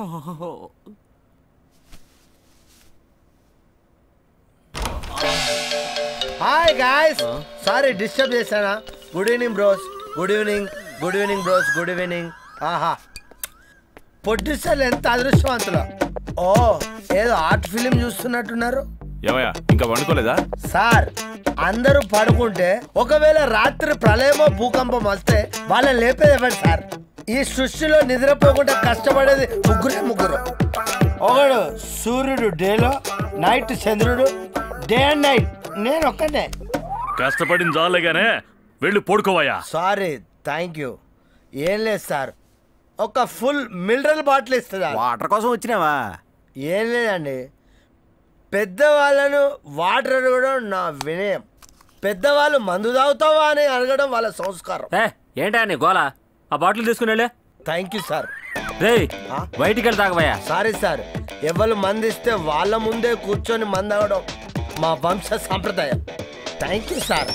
Hi guys sorry disturb చేశానా good evening bros good evening good evening bros good evening ఆహా ప్రొడ్యూసర్లు ఎంత అదృష్టవంతులు ఓ ఏదో ఆర్ట్ ఫిలిం చూస్తున్నట్టున్నారు ఏమయ్యా ఇంకా వండుకోలేదా సార్ అందరూ పడుకుంటే ఒకవేళ రాత్రి ప్రళయమో భూకంపం వస్తే వాళ్ళని లేపేది ఎవరు సార్ ఈ సృష్టిలో నిద్రపోకుండా కష్టపడేది ముగ్గురే ముగ్గురు ఒకడు సూర్యుడు డేలో నైట్ చంద్రుడు డే అండ్ నైట్ నేను ఒక్కనే కష్టపడిన చాలేగానే వెళ్ళి పడుకోవయ్యా సారీ థ్యాంక్ యూ ఏం లేదు సార్ ఒక ఫుల్ మినరల్ బాటిల్ ఇస్తుందా వాటర్ కోసం వచ్చినావా ఏం లేదండి పెద్దవాళ్ళను వాటర్ అడగడం నా వినయం పెద్దవాళ్ళు మందు తాగుతావా అని అడగడం వాళ్ళ సంస్కారం ఏ ఏంటా నీ గోల ఆ బాటిల్ తీసుకుని వెళ్ళే థ్యాంక్ యూ సార్ రే ఆ? బయటికి వెళ్ళి తాగబోయా సారీ సార్ ఎవరు మంది ఇస్తే వాళ్ళ ముందే కూర్చొని మంది అవడం మా వంశ సాంప్రదాయం థ్యాంక్ యూ సార్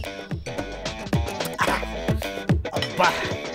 అబ్బా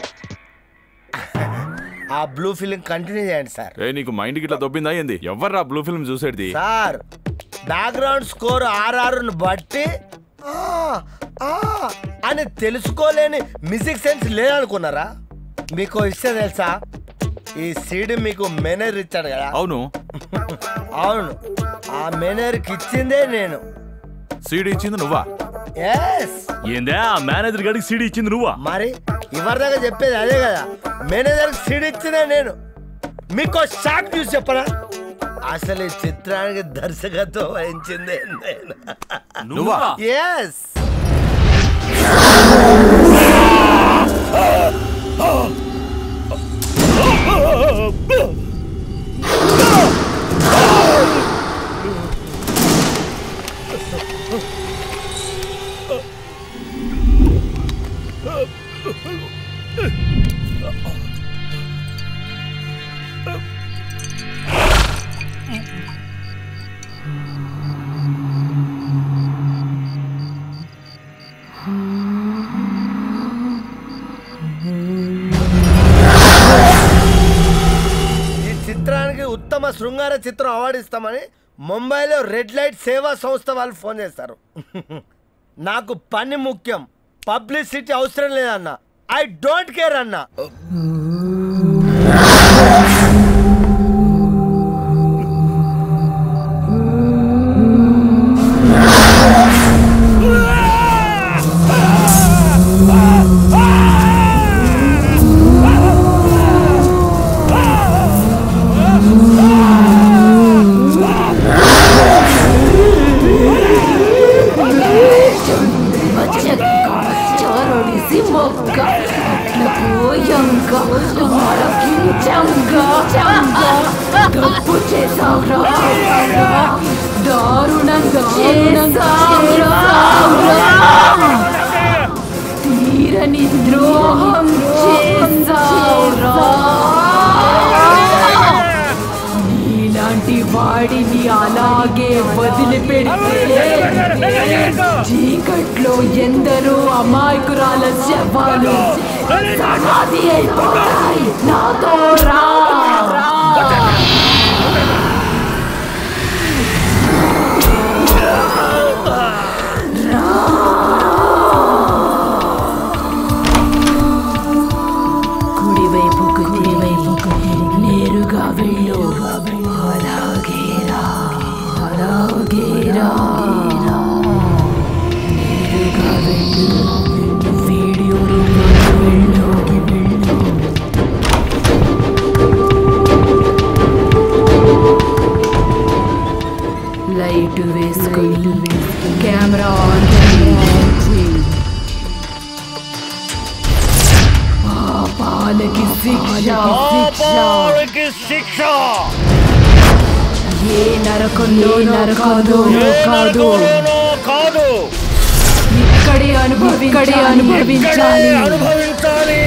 ఆ బ్లూ ఫిలిం కంటిన్యూ చేయండి సార్ ఏ నీకు మైండ్ గిట్లా దొబ్బిందా ఏంది ఎవర్రా బ్లూ ఫిల్మ్ చూసేది సార్ బ్యాక్గ్రౌండ్ స్కోర్ ఆర్ఆర్ను బట్టి ఆ, ఆ అని తెలుసుకోలేని మ్యూజిక్ సెన్స్ లేదనుకున్నారా మీకు ఇస్తే తెలుసా ఈ సీడ్ మీకు మేనేజర్ ఇచ్చాడు కదా అవును అవును ఆ మేనేజర్కి ఇచ్చిందే నేను సీడీ ఇచ్చింది నువ్వా ఎస్ ఏందే ఆ మేనేజర్ గడికి సీడీ ఇచ్చింది నువ్వా మరి ఇవరిదాకా చెప్పేది అదే కదా మేనేజర్కి సీడ్ ఇచ్చిందే నేను మీకు షాక్ చూసి చెప్పరా అసలు ఈ చిత్రానికి దర్శకత్వం వహించిందే నేను నువ్వా ఎస్ ఈ చిత్రానికి ఉత్తమ శృంగార చిత్రం అవార్డు ఇస్తామని ముంబైలో రెడ్ లైట్ సేవా సంస్థ వాళ్ళు ఫోన్ చేస్తారు నాకు పని ముఖ్యం పబ్లిసిటీ అవసరం లేదన్న ఐ డోంట్ కేర్ అన్న చరడిసి మొక్క పోయంక మరకించంగా గప్పు చేసావురా దారుణంగా చేసావురా తీరని ద్రోహం చేసావురా నీలాంటి వాడిని అలాగే వదిలిపెడితే చీకట్లో ఎందరో అమాయకురాల శవాలు సమాధి అయిపోతాయి నాతో రా కుడివైపుకు కుడివైపుకు నేరుగా వెళ్ళు అలాగే రా అలాగే రా నేరుగా వెళ్ళు వీడియో రూమ్లోకి వెళ్ళు లైట్ వేసుకొని కెమెరా ఆన్ చేయి పాపాలకి శిక్ష శిక్ష శిక్ష ఏ నరకంలో నరకాదో కాదు కాదు ఇక్కడే అనుభవి ఇక్కడే అనుభవించాలి అనుభవించాలి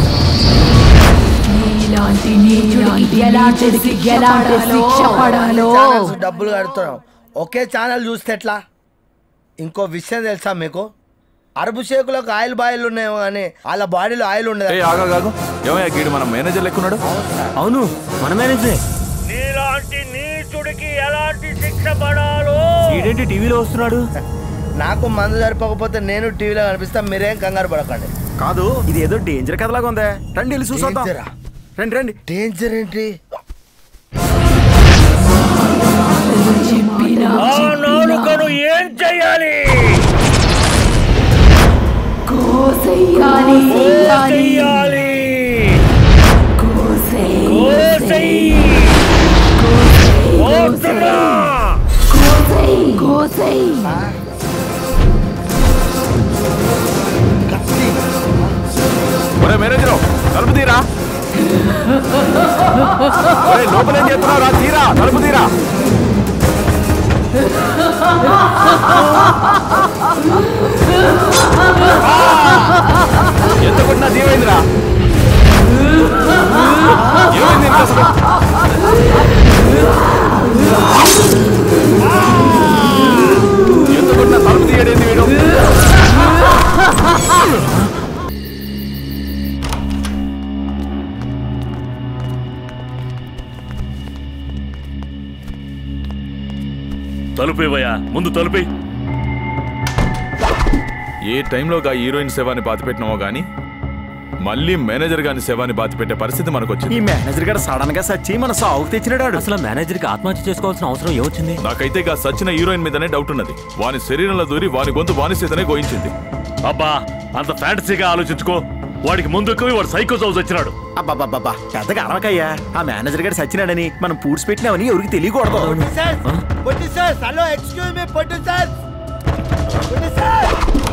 నీలాంటి నీచుడికి ఎలాంటి ఎలాంటి శిక్ష పడాలో డబ్బులు కడుతున్నాం ఒకే ఛానల్ చూస్తే ఎట్లా ఇంకో విషయం తెలుసా మీకు అరబు షేకులకు ఆయిల్ బాయిల్ ఉన్నాయేమో కానీ వాళ్ళ బాడీలో ఆయిల్ ఏ ఉండదు ఆగాగాగు ఏమయ్యా గీడు మన మేనేజర్ లెక్కున్నాడు అవును మన మేనేజరే నీలాంటి నీచుడికి ఎలాంటి శిక్ష పడాలో ఈడేంటి టీవీలో వస్తున్నాడు నాకు మందు సరిపోకపోతే నేను టీవీలో కనిపిస్తా మీరేం కంగారు పడకండి కాదు ఇది ఏదో డేంజర్ కథలాగా ఉందే రండి వెళ్ళి చూసొద్దాం డేంజరా? రండి రండి డేంజర్ ఏంటి చెప్పినా ఆ నాలుకను ఏం చెయ్యాలి కోసెయ్యాలి చెయ్యాలి కోసెయ్ కోసేయ్. కోస్తున్నా. కోసెయ్ కోసెయ్ కత్తి ఒరే మేనేజరు తలుపు తీరా ఒరే లోపల ఏం చేస్తున్నావు రా తీరా తలుపు తీరా ఎంత కొట్టినా దీవైందిరా ఏమైంది ఇంత అసలు ఎంత కొట్టినా తలుపు తీయడేంది వీడు తలుపేవయ్యా ముందు తలుపే ఏ టైంలో గా హీరోయిన్ సేవాన్ని బాతిపెట్టినామో గానీ మళ్ళీ మేనేజర్ గాని సేవాన్ని బాతిపెట్టే పరిస్థితి మనకు ఈ వచ్చింది మేనేజర్ గారు సడన్ గా సచ్చి మన సాగుకు తెచ్చినాడు అసలు మేనేజర్ కి ఆత్మహత్య చేసుకోవాల్సిన అవసరం ఏమొచ్చింది నాకైతే గా సచిన హీరోయిన్ మీదనే డౌట్ ఉన్నది వాని శరీరంలో దూరి వాని గొంతు వాని చేతనే గోయించింది అబ్బా అంత ఫ్యాంటసీగా ఆలోచించుకో వాడికి ముందు ఎక్కువ వాడు సైకో చౌస్ వచ్చినాడు అబ్బాబ్బాబ్బా పెద్దగా అరవకయ్యా ఆ మేనేజర్ గారు సచ్చినాడని మనం పూడ్చి పెట్టినామని ఎవరికి తెలియకూడదు సార్ పొట్టి సార్ హలో ఎక్స్క్యూజ్ మీ పొట్టి సార్ పొట్టి sir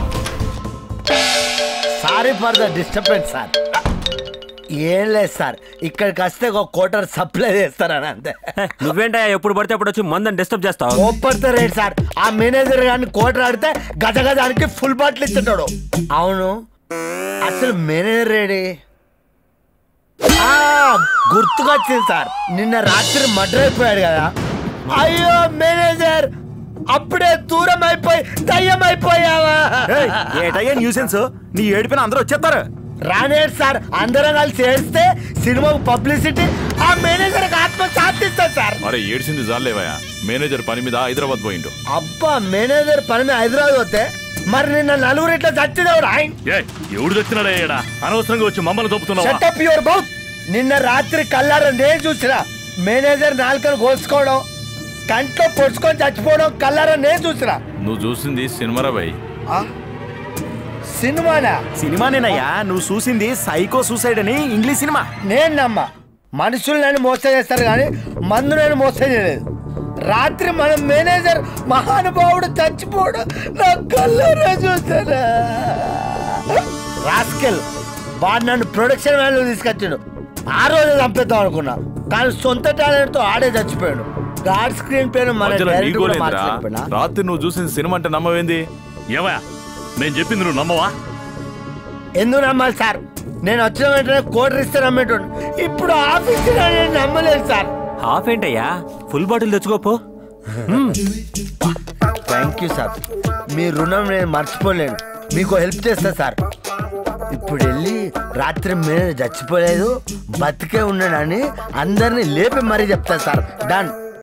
sorry for the disturbance sir ఏం లేదు సార్ ఇక్కడికి వస్తే ఒక కోటర్ సప్లై చేస్తారని అంతే హే, నువ్వేంటా ఎప్పుడు పడితే అప్పుడు వచ్చి మందని డిస్టర్బ్ చేస్తావు కోపడితే రేట్ సార్ ఆ మేనేజర్ గారిని కోటర్ ఆడితే గజ గజానికి ఫుల్ బాటిల్ ఇస్తుంటాడు అవును అసలు మేనేజర్ రేడి ఆ, గుర్తుకొచ్చింది సార్ నిన్న రాత్రి మర్డర్ అయిపోయాడు కదా అయ్యో మేనేజర్ అప్పుడే దూరం అయిపోయి దయ్యం అయిపోయావా ఏయ్, ఏటయ్యా న్యూసెన్స్ నీ ఏడిపోయిన అందరూ వచ్చేస్తారు రానేడు సార్ అందరం కలిసి చేస్తే సినిమాకు పబ్లిసిటీ ఆ మేనేజర్ ఆత్మ సాధిస్తారు సార్ అరే ఏడ్చింది జాలేవయ్యా మేనేజర్ పని మీద హైదరాబాద్ పోయిండు అబ్బా మేనేజర్ పని మీద హైదరాబాద్ పోతే మరి నిన్న నలుగురు ఇట్లా చచ్చిదేవుడు ఆయన ఏ ఎవడు తెచ్చినాడే ఈడ? అనవసరంగా వచ్చి మమ్మల్ని తప్పుతున్నావా షటప్ యువర్ మౌత్ నిన్న రాత్రి కల్లార నేను చూసిన మేనేజర్ నాలుకలు కోసుకోవడం కంట్లో పొడుచుకొని చచ్చిపోవడం కల్లార నేను చూసిన నువ్వు చూసింది సినిమారా భయ్ సినిమానా సినిమానేనయ్యా నువ్వు చూసింది సైకో సూసైడ్ అని ఇంగ్లీష్ సినిమా నేను నమ్మ మనుషులు నన్ను మోసం చేస్తారు కానీ మందు నన్ను మోసం చేయలేదు రాత్రి మన మేనేజర్ మహానుభావుడు చచ్చిపోవడం నా కళ్ళారా చూసారా రాస్కెల్ వాడు నన్ను ప్రొడక్షన్ వ్యాల్యూ తీసుకొచ్చాడు ఆ రోజు చంపేద్దాం అనుకున్నా కానీ సొంత టాలెంట్ తో ఆడే చచ్చిపోయాడు గాడ్ స్క్రీన్ పేరు మన మధ్యలో నీ డైరెక్టర్ కూడా గోలేందిరా మార్చలేకపోయినా రాత్రి నువ్వు చూసిన సినిమా అంటే నమ్మవేంది ఏమయ్యా నేను చెప్పింది నువ్వు నమ్మవా ఎందుకు నమ్మాలి సార్ నేను వచ్చిన వెంటనే కోటర్ ఇస్తే నమ్మేటోడు ఇప్పుడు ఆఫీస్ నేను నమ్మలేదు సార్ హాఫ్ ఏంటయ్యా ఫుల్ బాటిల్ తెచ్చుకోపో థ్యాంక్ యూ సార్ మీ రుణం నేను మర్చిపోలేను మీకు హెల్ప్ చేస్తా సార్ ఇప్పుడు వెళ్ళి రాత్రి మీరు చచ్చిపోలేదు బతికే ఉన్నాడని అందరినీ లేపి మరీ చెప్తా సార్ డన్